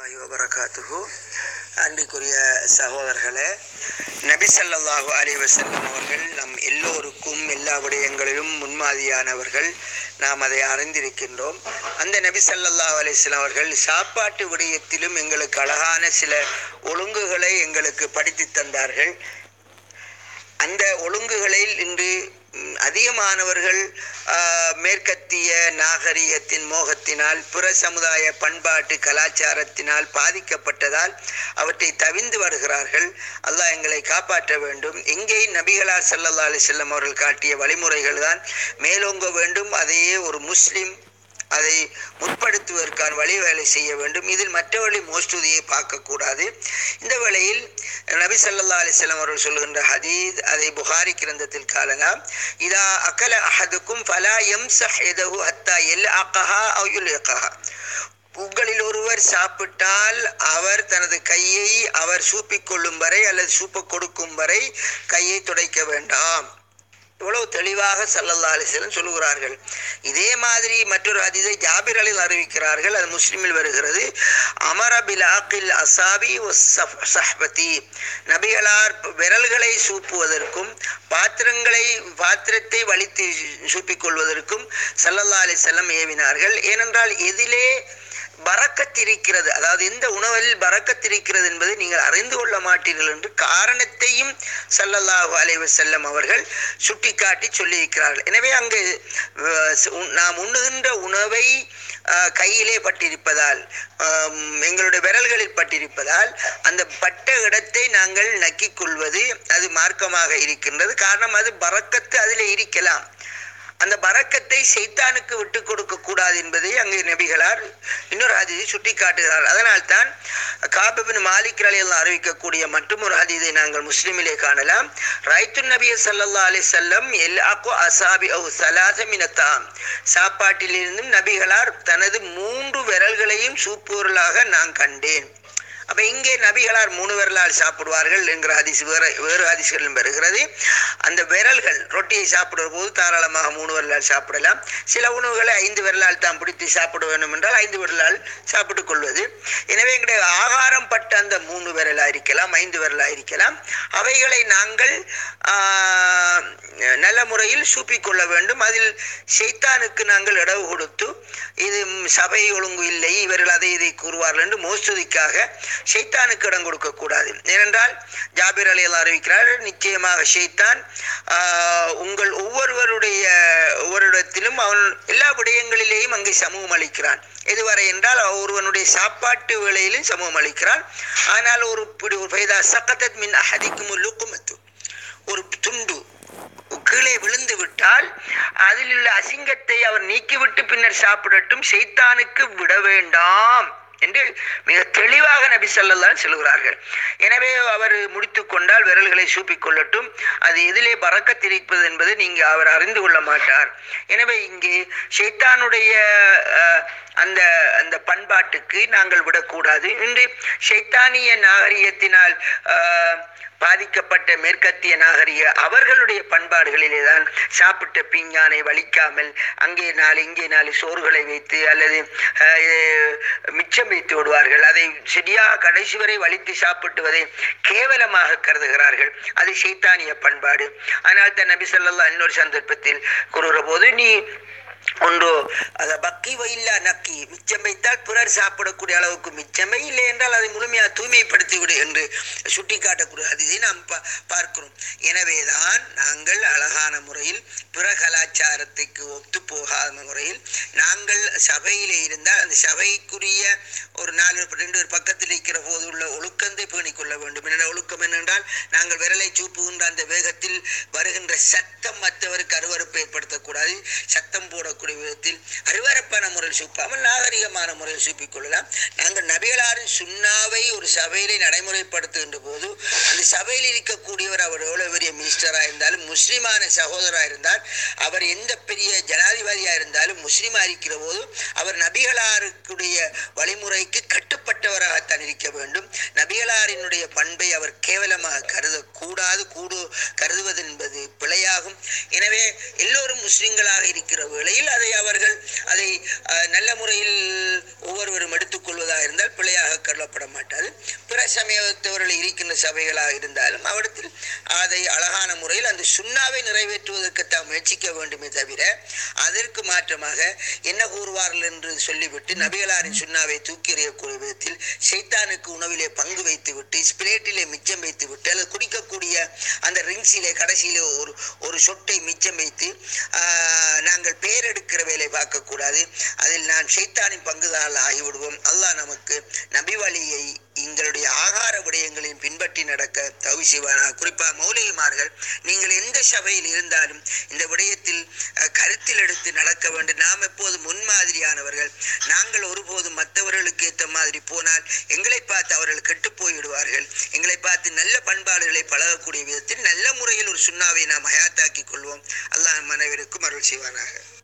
வரமத்துல்லாஹி வபரகாத்துஹு அன்பிற்குரிய சகோதரர்களே நபி ஸல்லல்லாஹு அலைஹி வஸல்லம் அவர்கள் நம் எல்லோருக்கும் எல்லா விடயங்களிலும் முன்மாதிரியானவர்கள் நாம் அதை அறிந்திருக்கின்றோம் அந்த நபி ஸல்லல்லாஹு அலைஹி வஸல்லம் அவர்கள் சாப்பாட்டு விடயத்திலும் எங்களுக்கு அழகான சில ஒழுங்குகளை எங்களுக்கு படித்து தந்தார்கள் அந்த ஒழுங்குகளில் இன்று ம், அதிகமானவர்கள் ஆ, மேற்கத்திய நாகரிகத்தின் மோகத்தினால் புற சமுதாய பண்பாட்டு கலாச்சாரத்தினால் பாதிக்கப்பட்டதால் அவற்றை தவிந்து வருகிறார்கள் அல்லாஹ் எங்களை காப்பாற்ற வேண்டும் எங்கே நபிகளார் ஸல்லல்லாஹு அலைஹி வஸல்லம் அவர்கள் காட்டிய வழிமுறைகள் தான் மேலோங்க வேண்டும் அதையே ஒரு முஸ்லிம் அதை முற்படுத்துவதற்கான வழி வேலை செய்ய வேண்டும் இதில் மற்றவர்களை மோஸ்துதியை பார்க்கக்கூடாது இந்த வேளையில் நபி ஸல்லல்லாஹு அலைஹி வஸல்லம் அவர்கள் சொல்கின்ற ஹதீத் அதை புகாரி கிரந்தத்தில் காலலாம் இதா அகல அஹதுக்கும் ஃபலா யம்சஹ் யதஹு ஹத்தா யல்அகஹா அவ் யுல்இகஹா உங்களில் ஒருவர் சாப்பிட்டால் அவர் தனது கையை அவர் சூப்பிக் கொள்ளும் வரை அல்லது சூப்ப கொடுக்கும் வரை கையை துடைக்க வேண்டாம் இவ்வளவு தெளிவாக ஸல்லல்லாஹு அலைஹி வஸல்லம் சொல்லுகிறார்கள் இதே மாதிரி மற்றொரு ஹதீஸை ஜாபிர் அலில் அறிவிக்கிறார்கள் அது முஸ்லிமில் வருகிறது அமர பில் ஆக்கில் அசாபி சஹ்பதி நபிகளார் விரல்களை சூப்புவதற்கும் பாத்திரங்களை பாத்திரத்தை வலித்து சூப்பிக் கொள்வதற்கும் ஸல்லல்லாஹு அலைஹி வஸல்லம் ஏவினார்கள் ஏனென்றால் எதிலே பறக்கத்திருக்கிறது அதாவது எந்த உணவில் பறக்கத்திருக்கிறது என்பதை நீங்கள் அறிந்து கொள்ள மாட்டீர்கள் என்று காரணத்தையும் ஸல்லல்லாஹு அலைஹி வஸல்லம் அவர்கள் சுட்டிக்காட்டி சொல்லியிருக்கிறார்கள் எனவே அங்கு அஹ், உ- நாம் உண்ணுகின்ற உணவை அஹ், கையிலே பட்டிருப்பதால் ஆம், எங்களுடைய விரல்களில் பட்டிருப்பதால் அந்த பட்ட இடத்தை நாங்கள் நக்கிக் கொள்வது அது மார்க்கமாக இருக்கின்றது காரணம் அது பறக்கத்து அதில் இருக்கலாம் அந்த பறக்கத்தை சைத்தானுக்கு விட்டு கொடுக்க கூடாது என்பதை அங்கே நபிகளார் இன்னொரு ஹதீதை சுட்டி காட்டுகிறார் அதனால் தான் காபிபின் மாலிக் அலையெல்லாம் அறிவிக்கக்கூடிய மற்றும் ஒரு ஹதீதை நாங்கள் முஸ்லிமிலே காணலாம் ரைத்து நபிய ஸல்லல்லாஹு அலைஹி வஸல்லம் எல்லாக்கோ அசாபி அவு சலாசமினத்தாம் சாப்பாட்டிலிருந்தும் நபிகளார் தனது மூன்று விரல்களையும் சூப்பொருளாக நான் கண்டேன் அப்ப இங்கே நபிகளார் மூணு விரலால் சாப்பிடுவார்கள் என்கிற ஹதீஸ் வேறு வேறு ஹதீஸ்களிலும் வருகிறது அந்த விரல்கள் ரொட்டியை சாப்பிடுற போது தாராளமாக மூணு விரலால் சாப்பிடலாம் சில உணவுகளை ஐந்து விரலால் தான் பிடித்து சாப்பிட வேண்டும் என்றால் ஐந்து விரலால் சாப்பிட்டுக் கொள்வது எனவே எங்களுடைய ஆகாரம் பட்ட அந்த மூணு விரலா இருக்கலாம் ஐந்து விரலா இருக்கலாம் அவைகளை நாங்கள் ஆஹ், நல்ல முறையில் சூப்பிக் கொள்ள வேண்டும் அதில் ஷைத்தானுக்கு நாங்கள் இடவு கொடுத்து இது ம், சபை ஒழுங்கு இல்லை இவர்கள் அதை இதை கூறுவார்கள் என்று மோஸ்துதிக்காக ஷைத்தானுக்கு இடம் கொடுக்க கூடாது ஏனென்றால் ஜாபிர் அலி அல்லாஹ் அறிவிக்கிறார்கள் நிச்சயமாக ஷைத்தான் ஆஹ், உங்கள் ஒவ்வொருவருடைய ஒவ்வொருடத்திலும் அவன் எல்லா விடயங்களிலேயும் அங்கே சமூகம் அளிக்கிறான் எதுவரை என்றால் ஒருவனுடைய சாப்பாட்டு வேளையிலும் சமூகம் அளிக்கிறான் ஆனால் ஒரு பிடி ஒரு ஃபைதா சக்கத்தத் மின் அஹதிக்கும் லுக்குமத்து ஒரு துண்டு கீழே விழுந்து விட்டால் அதில் உள்ள அசிங்கத்தை அவர் நீக்கிவிட்டு பின்னர் சாப்பிடட்டும் சைத்தானுக்கு விட வேண்டாம் என்று மிக தெளிவாக நபி ஸல்லல்லாஹு சொல்கிறார்கள் எனவே அவர் முடித்து கொண்டால் விரல்களை சூப்பிக் கொள்ளட்டும் அது எதிலே பறக்கத்திருப்பது என்பதை நீங்க அவர் அறிந்து கொள்ள மாட்டார் எனவே இங்கே ஷைத்தானுடைய அஹ், அந்த அந்த பண்பாட்டுக்கு நாங்கள் விடக்கூடாது இன்று ஷைத்தானிய நாகரிகத்தினால் அஹ், பாதிக்கப்பட்ட மேற்கத்திய நாகரிக அவர்களுடைய பண்பாடுகளிலே தான் சாப்பிட்ட பீஞ்ஞானை வலிக்காமல் அங்கே நாலு இங்கே நாலு சோறுகளை வைத்து அல்லது அஹ், மிச்சம் வைத்து விடுவார்கள் அதை சரியாக கடைசி வரை வலித்து சாப்பிட்டுவதை கேவலமாக கருதுகிறார்கள் அது சைத்தானிய பண்பாடு ஆனால் தான் நபி ஸல்லல்லாஹு இன்னொரு சந்தர்ப்பத்தில் கூறுகிற போது நீ ஒன்று அதை பக்கி வைல்லா நக்கி மிச்சம் வைத்தால் பிறர் சாப்பிடக்கூடிய அளவுக்கு மிச்சமே இல்லை என்றால் அதை முழுமையாக தூய்மைப்படுத்தி விடு என்று சுட்டிக்காட்டக்கூடிய அதிதை நாம் பா பார்க்கிறோம் எனவேதான் நாங்கள் அழகான முறையில் பிற கலாச்சாரத்துக்கு ஒத்து போகாத முறையில் நாங்கள் சபையிலே இருந்தால் அந்த சபைக்குரிய ஒரு நாலு ரெண்டு ஒரு பக்கத்தில் இருக்கிற போது உள்ள ஒழுக்கத்தை பேணிக் கொள்ள வேண்டும் என்ன ஒழுக்கம் என்னென்றால் நாங்கள் விரலை சூப்புகின்ற அந்த வேகத்தில் வருகின்ற சத்தம் மற்றவருக்கு அருவருப்பை ஏற்படுத்தக்கூடாது சத்தம் போடக்கூடிய விதத்தில் அருவரப்பான முறையில் சூப்பாமல் நாகரிகமான முறையில் சூப்பிக் கொள்ளலாம் நாங்கள் நபிகளாரின் சுண்ணாவை ஒரு சபையிலே நடைமுறைப்படுத்துகின்ற போது அந்த சபையில் இருக்கக்கூடியவர் அவர் எவ்வளவு பெரிய மினிஸ்டராக இருந்தாலும் முஸ்லிமான சகோதரராக இருந்தால் அவர் எந்த பெரிய ஜனாதிபதியாக இருந்தாலும் முஸ்லிமாக இருக்கிற போது அவர் நபிகளாருக்குடைய வழிமுறைக்கு கட்டுப்பட்டவராகத்தான் இருக்க வேண்டும் நபிகளாரினுடைய பண்பை அவர் கேவலமாக கருதக்கூடாது கூடு கருதுவது என்பது பிழையாகும் எனவே எல்லோரும் முஸ்லிம்களாக இருக்கிற வேளையில் அதை அவர்கள் அதை அஹ், நல்ல முறையில் ஒவ்வொருவரும் எடுத்துக்கொள்வதாக சபைகளாக இருந்தால் பிழையாக கருதப்பட மாட்டாது பிற சமயத்தவர்கள் இருக்கின்ற சபைகளாக இருந்தாலும் அவரிடத்தில் அதை அழகான முறையில் அந்த சுண்ணாவை நிறைவேற்றுவதற்கு தான் முயற்சிக்க வேண்டுமே தவிர அதற்கு மாற்றமாக என்ன கூறுவார்கள் என்று சொல்லிவிட்டு நபிகளாரின் சுண்ணாவை தூக்கி எறியக்கூடிய விதத்தில் சைத்தானுக்கு உணவிலே பங்கு வைத்து விட்டு ஸ்பிளேட்டிலே மிச்சம் வைத்து விட்டு அல்லது குடிக்கக்கூடிய அந்த ரிங்ஸிலே கடைசியிலே ஒரு ஒரு சொட்டை மிச்சம் வைத்து ஆஹ், நாங்கள் பேரெடுக்கிற வேலை பார்க்கக்கூடாது அதில் நான் சைத்தானின் பங்குதாரர்கள் ஆகிவிடுவோம் அல்லாஹ் நமக்கு நபி வழியை எங்களுடைய ஆகார விடயங்களையும் பின்பற்றி நடக்க தவி செய்வானா குறிப்பாக மௌலிகைமார்கள் நீங்கள் எந்த சபையில் இருந்தாலும் இந்த விடயத்தில் அஹ், கருத்தில் எடுத்து நடக்க வேண்டும் நாம் எப்போது முன்மாதிரியானவர்கள் நாங்கள் ஒருபோதும் மற்றவர்களுக்கு ஏற்ற மாதிரி போனால் எங்களை பார்த்து அவர்கள் கெட்டு போய்விடுவார்கள் எங்களை பார்த்து நல்ல பண்பாடுகளை பழகக்கூடிய விதத்தில் நல்ல முறையில் ஒரு சுண்ணாவை நாம் ஹயாத்தாக்கிக் கொள்வோம் அல்லாஹ் மனைவருக்கும் அருள் செய்வானாக